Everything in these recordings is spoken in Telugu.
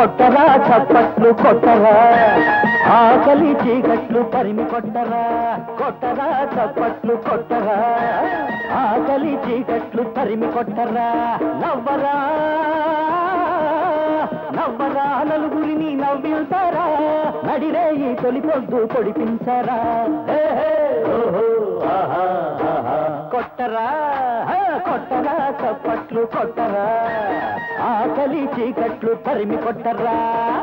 కొట్టరా చప్పట్లు కొట్టరా ఆకలి చీకట్లు తరిమి కొట్టరా కొట్టరా చప్పట్లు కొట్టరా ఆకలి చీకట్లు తరిమి కొట్టరా నవ్వరా నవ్వరా నలుగురిని నవ్వించారా నడిరే ఈ తొలి పొద్దు పొడిపించరా హే, హే, ఓహో, ఆహా, ఆహా. కొట్టరా హే, కొట్టరా చప్పట్లు కొట్టరా ఆకలి చీకట్లు తరిమి కొట్టరా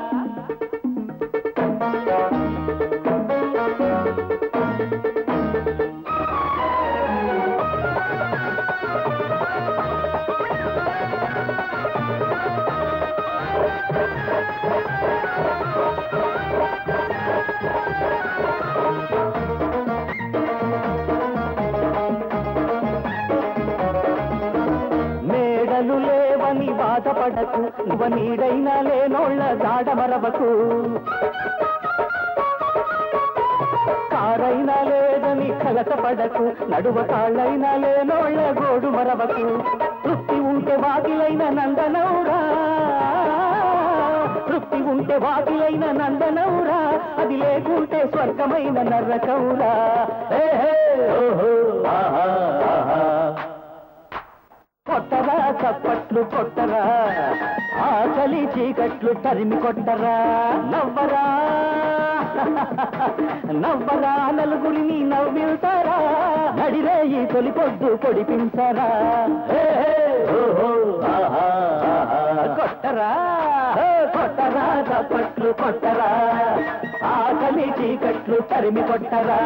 మేడలు లేవని బాధపడకు నువ్వ నీడైనా లేనోళ్ళ జాడమరవకు కారైనా లేదని కలత పడకు నడువ కాళ్ళైనా లేనోళ్ళ గోడు మరవకు తృప్తి ఉంటే వాకిలైన నందనౌరా తృప్తి ఉంటే వాకిలైన నందనౌరా అది లేకుంటే స్వర్గమైన నరకౌరా హే, హే, ఓహో, ఆహా, ఆహా. కొట్టరా చప్పట్లు కొట్టరా ఆకలి చీకట్లు తరిమి కొట్టరా నవ్వరా నవ్వరా నలుగురిని నవ్విల్తారా నడిరే ఈ తొలి పొద్దు పొడిపించరా హే, హే, ఓహో, ఆహా, ఆహా. కొట్టరా హే, కొట్టరా చప్పట్లు కొట్టరా ఆకలి చీకట్లు తరిమి కొట్టరా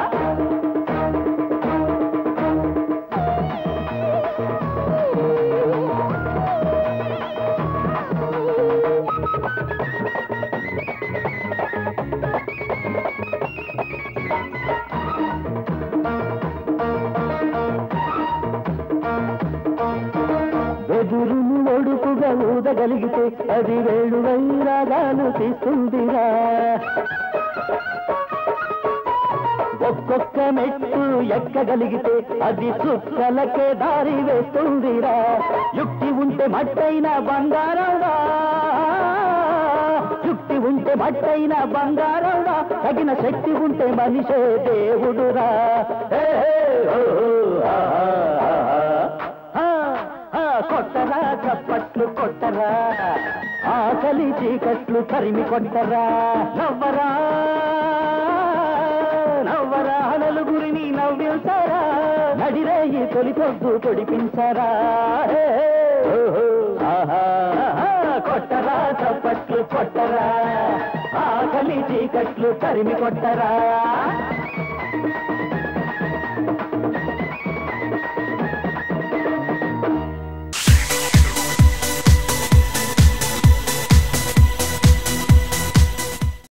వెదురును ఒడుపుగా ఊదగలిగితే అది వేడు వైరాగాలు తీస్తుందిరా ఒక్కొక్క మెట్టు ఎక్కగలిగితే అది చుక్కలకే దారి వేస్తుందిరా యుక్తి ఉంటే మట్టైన బంగారంగా యుక్తి ఉంటే మట్టైన బంగారంగా తగిన శక్తి ఉంటే మనిషే దేవుడురా హే, హే, ఓ, ఓ, ఆహా, ఆహా. ఆ, ఆ, కొట్టరా చప్పట్లు కొట్టరా ఆకలి చీకట్లు తరిమి కొట్టరా నవ్వరా నవ్వరా నలుగురిని నవ్వించారా నడిరే ఈ తొలి పొద్దు పొడిపించారా హే, హే, ఓహో, ఆహా, ఆహా. కొట్టరా చప్పట్లు కొట్టరా ఆకలి చీకట్లు తరిమి కొట్టరా